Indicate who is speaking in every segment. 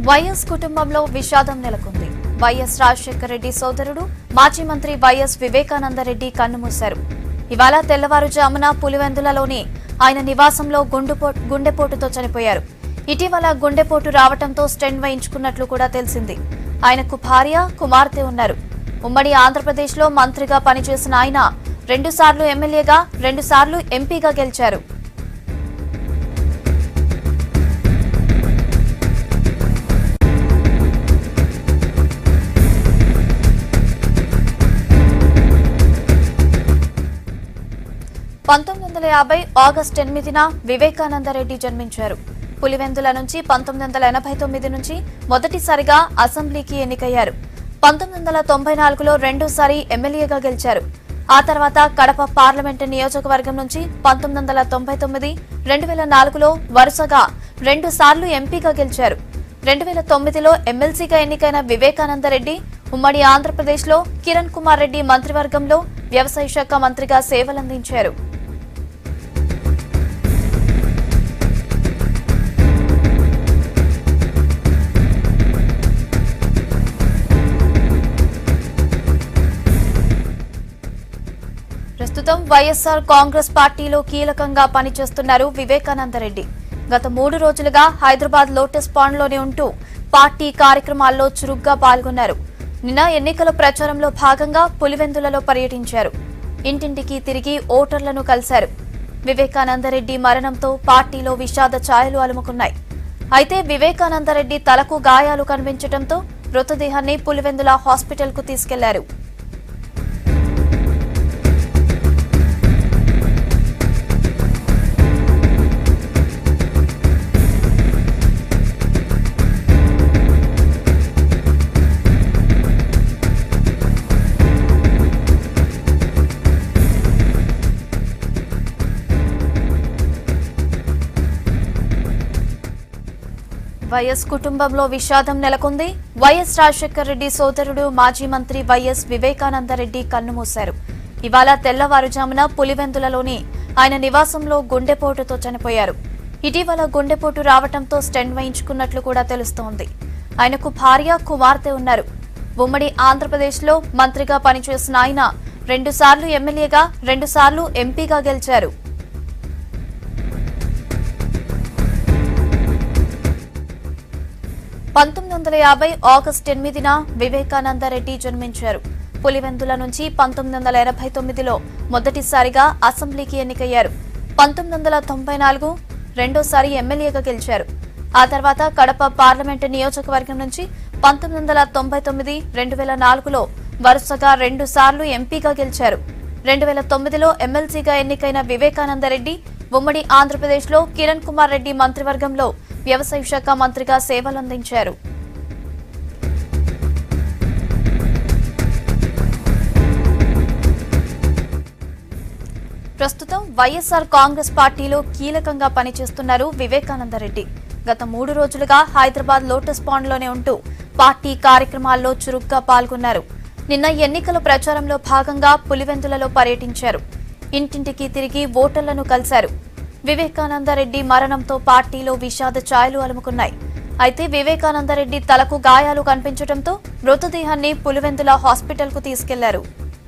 Speaker 1: YS కుటుంబంలో విషాదం నెలకొంది వైఎస్ రాజశేఖర రెడ్డి సోదరుడు మాజీ మంత్రి వైఎస్ వివేకానందరెడ్డి కన్నుమూశారు ఇవాళ తెల్లవారుజామున పులివెందులలోని ఆయన నివాసంలో గుండెపో గుండెపోటుతో చనిపోయారు ఇటీవల గుండెపోటు రావడంతో స్టెంట్ వేయించుకున్నట్లు కూడా తెలిసింది ఆయనకు భార్య కుమార్తె ఉన్నారు ఉమ్మడి ఆంధ్రప్రదేశ్లో మంత్రిగా పనిచేసిన ఆయన రెండుసార్లు ఎమ్మెల్యేగా రెండుసార్లు ఎంపీగా గెలిచారు పంతొమ్మిది వందల యాభై ఆగస్టు ఎనిమిదిన వివేకానందరెడ్డి జన్మించారు పులివెందుల నుంచి పంతొమ్మిది వందల ఎనభై తొమ్మిది నుంచి మొదటిసారిగా అసెంబ్లీకి ఎన్నికయ్యారు పంతొమ్మిది వందల తొంభై నాలుగులో రెండోసారి ఎమ్మెల్యేగా గెలిచారు ఆ తర్వాత కడప పార్లమెంటు నియోజకవర్గం నుంచి పంతొమ్మిది వందల తొంభై తొమ్మిది రెండు వేల నాలుగులో వరుసగా రెండు సార్లు ఎంపీగా గెలిచారు రెండు వేల తొమ్మిదిలో ఎమ్మెల్సీగా ఎన్నికైన వివేకానందరెడ్డి ఉమ్మడి ఆంధ్రప్రదేశ్లో కిరణ్ కుమార్ రెడ్డి మంత్రివర్గంలో వ్యవసాయ శాఖ మంత్రిగా సేవలందించారు ప్రస్తుతం వైఎస్ఆర్ కాంగ్రెస్ పార్టీలో కీలకంగా పనిచేస్తున్నారు వివేకానందరెడ్డి గత మూడు రోజులుగా హైదరాబాద్ లోటస్ పాండ్లోనే ఉంటూ పార్టీ కార్యక్రమాల్లో చురుగ్గా పాల్గొన్నారు నిన్న ఎన్నికల ప్రచారంలో భాగంగా పులివెందులలో పర్యటించారు ఇంటింటికి తిరిగి ఓటర్లను కలిశారు వివేకానందరెడ్డి మరణంతో పార్టీలో విషాద ఛాయలు అలుముకున్నాయి అయితే వివేకానందరెడ్డి తలకు గాయాలు కనిపించడంతో మృతదేహాన్ని పులివెందుల హాస్పిటల్కు తీసుకెళ్లారు వైఎస్ కుటుంబంలో విషాదం నెలకొంది వైఎస్ రాజశేఖర రెడ్డి సోదరుడు మాజీ మంత్రి వైఎస్ వివేకానందరెడ్డి కన్నుమూశారు ఇవాళ తెల్లవారుజామున పులివెందులలోని ఆయన నివాసంలో గుండెపోటుతో చనిపోయారు ఇటీవల గుండెపోటు రావడంతో స్టెంట్ వేయించుకున్నట్లు కూడా తెలుస్తోంది ఆయనకు భార్య కుమార్తె ఉన్నారు ఉమ్మడి ఆంధ్రప్రదేశ్లో మంత్రిగా పనిచేసిన ఆయన రెండుసార్లు ఎమ్మెల్యేగా రెండుసార్లు ఎంపీగా గెలిచారు పంతొమ్మిది వందల యాభై ఆగస్టు ఎనిమిదిన వివేకానందరెడ్డి జన్మించారు పులివెందుల నుంచి పంతొమ్మిది వందల ఎనభై తొమ్మిదిలో మొదటిసారిగా అసెంబ్లీకి ఎన్నికయ్యారు పంతొమ్మిది వందల తొంభై నాలుగు రెండోసారి ఎమ్మెల్యేగా గెలిచారు ఆ తర్వాత కడప పార్లమెంటు నియోజకవర్గం నుంచి పంతొమ్మిది వందల తొంభై తొమ్మిది రెండు వేల నాలుగులో వరుసగా రెండు సార్లు ఎంపీగా గెలిచారు రెండు వేల తొమ్మిదిలో ఎమ్మెల్సీగా ఎన్నికైన వివేకానందరెడ్డి ఉమ్మడి ఆంధ్రప్రదేశ్లో కిరణ్ కుమార్ రెడ్డి మంత్రివర్గంలో వ్యవసాయ శాఖ మంత్రిగా సేవలందించారు ప్రస్తుతం వైఎస్ఆర్ కాంగ్రెస్ పార్టీలో కీలకంగా పనిచేస్తున్నారు వివేకానందరెడ్డి గత మూడు రోజులుగా హైదరాబాద్ లోటస్ పాండ్లోనే ఉంటూ పార్టీ కార్యక్రమాల్లో చురుగ్గా పాల్గొన్నారు నిన్న ఎన్నికల ప్రచారంలో భాగంగా పులివెందులలో పర్యటించారు ఇంటింటికి తిరిగి ఓటర్లను కలిశారు వివేకానందరెడ్డి మరణంతో పార్టీలో విషాద ఛాయలు అలుముకున్నాయి అయితే వివేకానందరెడ్డి తలకు గాయాలు కనిపించడంతో మృతదేహాన్ని పులివెందుల హాస్పిటల్కు తీసుకెళ్లారు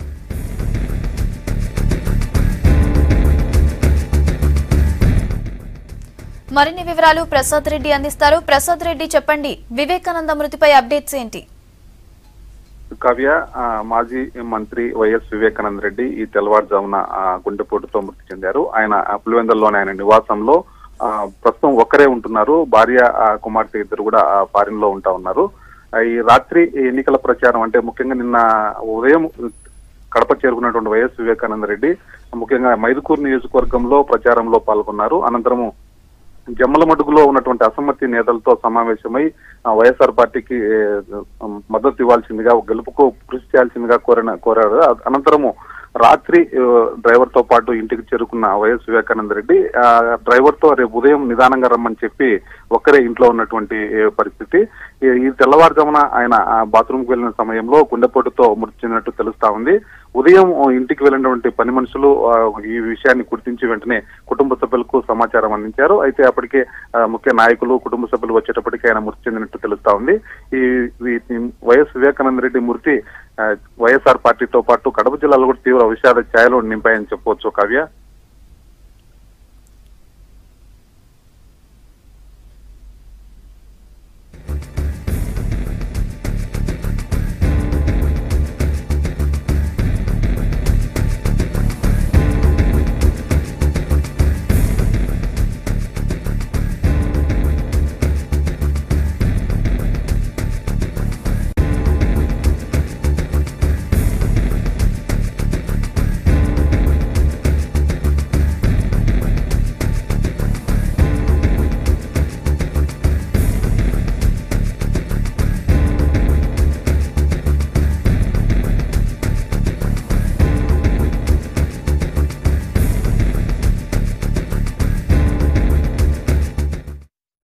Speaker 1: మరిన్ని వివరాలు ప్రసాద్ రెడ్డి అందిస్తారు ప్రసాద్ రెడ్డి చెప్పండి వివేకానంద మృతిపై అప్డేట్స్ ఏంటి
Speaker 2: కావ్య ఆ, మాజీ మంత్రి వైఎస్ వివేకానంద రెడ్డి ఈ తెల్లవారుజామున ఆ, గుండెపోటుతో మృతి చెందారు ఆయన ఆ, పులివెందుల్లోని ఆయన నివాసంలో ఆ, ప్రస్తుతం ఒక్కరే ఉంటున్నారు భార్య ఆ, కుమార్తె ఇద్దరు కూడా ఫారిన్ లో ఉంటా ఉన్నారు ఆ, ఈ రాత్రి ఎన్నికల ప్రచారం అంటే ముఖ్యంగా నిన్న ఉదయం కడప చేరుకున్నటువంటి వైఎస్ వివేకానంద రెడ్డి ముఖ్యంగా మైదుకూరు నియోజకవర్గంలో ప్రచారంలో పాల్గొన్నారు అనంతరము జమ్మలమడుగులో ఉన్నటువంటి అసమ్మతి నేతలతో సమావేశమై ఆ, వైఎస్ఆర్ పార్టీకి ఏ, మద్దతు ఇవ్వాల్సిందిగా గెలుపుకు కృషి చేయాల్సిందిగా కోరిన కోరారు అ- అనంతరము రాత్రి ఆ, డ్రైవర్ తో పాటు ఇంటికి చేరుకున్న వైఎస్ వివేకానంద రెడ్డి ఆ, డ్రైవర్ తో రేపు ఉదయం నిదానంగా రమ్మని చెప్పి ఒక్కరే ఇంట్లో ఉన్నటువంటి ఏ, పరిస్థితి ఈ- ఈ తెల్లవారుజామున ఆయన బాత్రూమ్ కు వెళ్లిన సమయంలో గుండెపోటుతో మృతి చెందినట్టు తెలుస్తా ఉంది ఉదయం ఆ, ఇంటికి వెళ్ళినటువంటి పని మనుషులు ఆ, ఈ విషయాన్ని గుర్తించి వెంటనే కుటుంబ సభ్యులకు సమాచారం అందించారు అయితే అప్పటికే ఆ, ముఖ్య నాయకులు కుటుంబ సభ్యులు వచ్చేటప్పటికే ఆయన మృతి చెందినట్టు తెలుస్తా ఉంది ఈ ఈ- ఈ వైఎస్ వివేకానంద రెడ్డి మృతి ఆ, వైఎస్ఆర్ పార్టీతో పాటు కడప జిల్లాలో కూడా తీవ్ర విషాద ఛాయలు నింపాయని చెప్పవచ్చు కావ్య